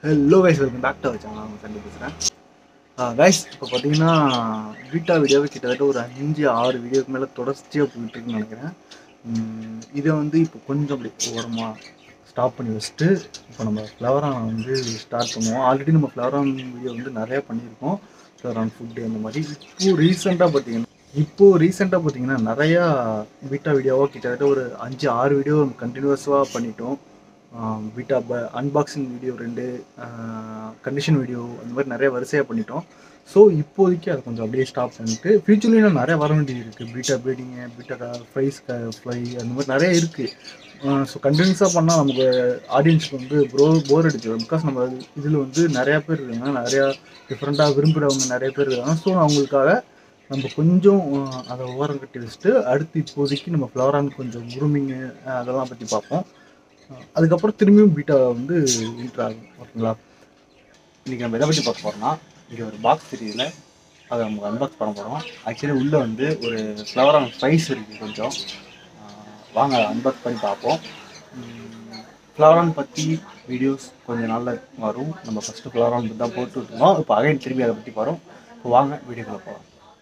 Hello guys welcome back to channel நான் சண்டை பேசுகிறேன் கைஸ் இப்போ பார்த்தீங்கன்னா பீட்டா வீடியோவை கிட்டத்தட்ட ஒரு அஞ்சு ஆறு வீடியோக்கு மேலே தொடர்ச்சியாக போயிட்டுருக்குன்னு நினைக்கிறேன் உம், இதை வந்து இப்போ கொஞ்சம் அப்படி ஓரமாக ஸ்டாப் பண்ணி வச்சுட்டு இப்போ நம்ம ஃப்ளவரான் வந்து ஸ்டார்ட் பண்ணுவோம் ஆல்ரெடி நம்ம ஃப்ளவரான் வீடியோ வந்து நிறையா பண்ணியிருக்கோம் ஃப்ளவரான் ஃபுட்டு அந்த மாதிரி இப்போ ரீசெண்டாக பார்த்தீங்கன்னா இப்போது ரீசெண்டாக பார்த்தீங்கன்னா நிறையா பீட்டா வீடியோவாக கிட்டத்தட்ட ஒரு அஞ்சு ஆறு வீடியோ கண்டினியூஸாக பண்ணிட்டோம் பீட்டா ப அன்பாக்சிங் வீடியோ ரெண்டு கண்டிஷன் வீடியோ அந்த மாதிரி நிறைய வரிசையாக பண்ணிட்டோம் ஸோ இப்போதைக்கு அதை கொஞ்சம் அப்படியே ஸ்டாப் பண்ணிட்டு ஃபியூச்சர்லேயும் நிறைய வர வேண்டியது இருக்குது betta breeding betta fries fly அந்த மாதிரி நிறைய இருக்குது ஸோ கண்டினியூஸாக பண்ணால் நமக்கு ஆடியன்ஸுக்கு வந்து ப்ரோ போர் அடிச்சிடும் பிகாஸ் நம்ம இதில் வந்து நிறையா பேர் இருக்காங்க நிறையா டிஃப்ரெண்ட்டாக விரும்புகிறவங்க நிறைய பேர் இருக்காங்க ஸோ அவங்களுக்காக நம்ம கொஞ்சம் அஹ், அதை ஓரம் கட்டி வச்சுட்டு அடுத்து இப்போதைக்கு நம்ம ஃப்ளவரான் கொஞ்சம் குரூமிங்கு அதெல்லாம் பற்றி பார்ப்போம் அஹ், அதுக்கப்புறம் திரும்பியும் பீட்டா வந்து இன்ட்ரு ஆகும் ஓகேங்களா இன்றைக்கி நம்ம எதை பற்றி பார்க்க போகிறோம்னா இங்கே ஒரு பாக்ஸ் தெரியுதுல அதை நம்ம அன்பாக்ஸ் பண்ண போகிறோம் ஆக்சுவலி உள்ளே வந்து ஒரு ஃப்ளவரான் ப்ரைஸ் இருக்குது கொஞ்சம் அஹ், வாங்க அதை அன்பாக்ஸ் பண்ணி பார்ப்போம் ஃப்ளவரான் பற்றி வீடியோஸ் கொஞ்சம் நாளில் வரும் நம்ம ஃபஸ்ட்டு ஃப்ளவரான் பற்றி தான் போட்டு இருந்தோம் இப்போ அகைன் திரும்பி அதை பற்றி வரும் இப்போ வாங்க வீடியோக்குள்ளே போகலாம்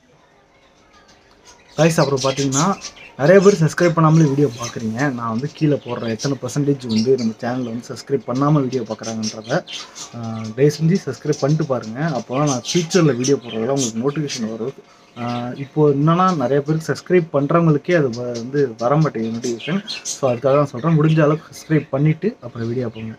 கைஸ் அப்புறம் பார்த்தீங்கன்னா நிறைய பேர் சப்ஸ்கிரைப் பண்ணாமலே வீடியோ பார்க்குறீங்க நான் வந்து கீழே போடுறேன் எத்தனை பர்சன்டேஜ் வந்து நம்ம சேனலில் வந்து சப்ஸ்கிரைப் பண்ணாமல் வீடியோ பார்க்குறாங்கன்றத தயவு செஞ்சு சப்ஸ்கிரைப் பண்ணிட்டு பாருங்கள் அப்போ தான் நான் ஃபியூச்சரில் வீடியோ போடுறதுல உங்களுக்கு நோட்டிஃபிகேஷன் வரும் ஆஹ் இப்போ என்னன்னா நிறைய பேருக்கு சப்ஸ்கிரைப் பண்ணுறவங்களுக்கே அது வ- வந்து வர மாட்டேங்குது நோட்டிஃபிகேஷன் ஸோ அதுக்காக தான் சொல்கிறேன் முடிஞ்ச அளவுக்கு சப்ஸ்கிரைப் பண்ணிவிட்டு அப்புறம் வீடியோ போங்க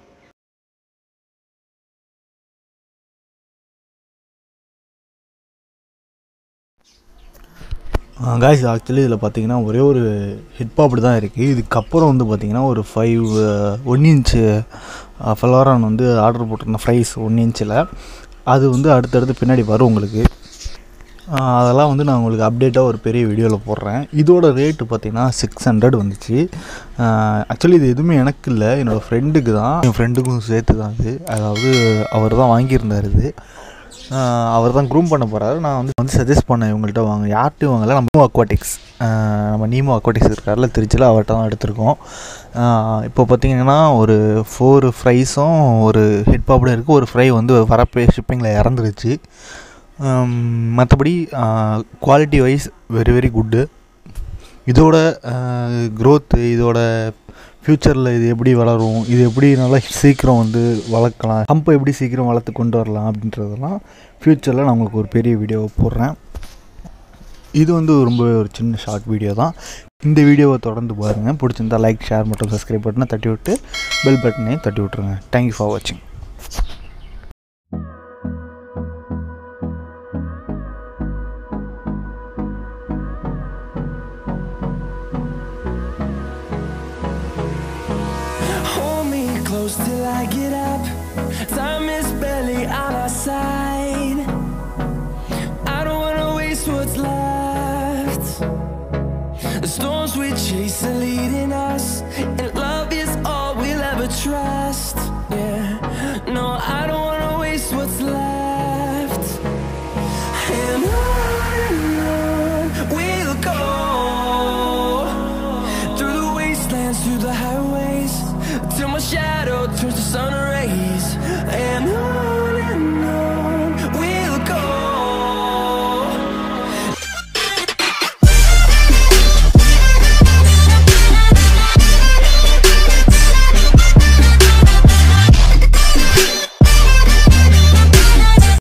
காய்ஸ் ஆக்சுவலி இதில் பார்த்தீங்கன்னா ஒரே ஒரு ஹிட் பாப்டு தான் இருக்குது இதுக்கப்புறம் வந்து பார்த்தீங்கன்னா ஒரு ஃபைவ் ஒன் இன்ச்சு ஃப்ளவரான் வந்து ஆர்டர் போட்டிருந்தேன் ஃப்ரைஸ் ஒன் இன்ச்சில் அது வந்து அடுத்தடுத்து பின்னாடி வரும் உங்களுக்கு ஆஹ் அதெல்லாம் வந்து நான் உங்களுக்கு அப்டேட்டாக ஒரு பெரிய வீடியோவில் போடுறேன் இதோட ரேட்டு பார்த்தீங்கன்னா சிக்ஸ் ஹண்ட்ரட் வந்துச்சு ஆக்சுவலி இது எதுவுமே எனக்கு இல்லை என்னோடய ஃப்ரெண்டுக்கு தான் என் ஃப்ரெண்டுக்கும் சேர்த்து தான் இது அதாவது அவர் தான் வாங்கியிருந்தார் இது அவர் தான் க்ரூம் பண்ண போகிறாரு நான் வந்து வந்து சஜஸ்ட் பண்ணேன் இவங்கள்ட்ட வாங்க யார்கிட்டையும் வாங்கல நம்ம அக்வாட்டிக்ஸ் நம்ம நீமோ அக்வாட்டிக்ஸ் இருக்கார்ல திருச்சியில் அவர்கிட்ட தான் எடுத்திருக்கோம் ஆஹ் இப்போ பார்த்தீங்கன்னா ஒரு ஃபோர் ஃப்ரைஸும் ஒரு ஹெட் பாப்படும் இருக்குது ஒரு ஃப்ரை வந்து வரப்பே ஷிப்பிங்கில் இறந்துருச்சு மற்றபடி quality wise very very good இதோட க்ரோத்து இதோட ஃப்யூச்சரில் இது எப்படி வளரும் இது எப்படி நல்லா சீக்கிரம் வந்து வளர்க்கலாம் ஹம்பை எப்படி சீக்கிரம் வளர்த்து கொண்டு வரலாம் அப்படின்றதெல்லாம் ஃப்யூச்சரில் நான் உங்களுக்கு ஒரு பெரிய வீடியோ போடுறேன் இது வந்து ரொம்ப ஒரு சின்ன ஷார்ட் வீடியோ தான் இந்த வீடியோவை தொடர்ந்து பாருங்கள் பிடிச்சிருந்தா லைக் ஷேர் மற்றும் சப்ஸ்கிரைப் பட்டனை தட்டி விட்டு பெல் பட்டனையும் தட்டி விட்ருங்க தேங்க்யூ ஃபார் வாட்சிங் Hold me close till I get up. Time is barely on our side. I don't wanna waste what's left. The storms we chase are leading us, and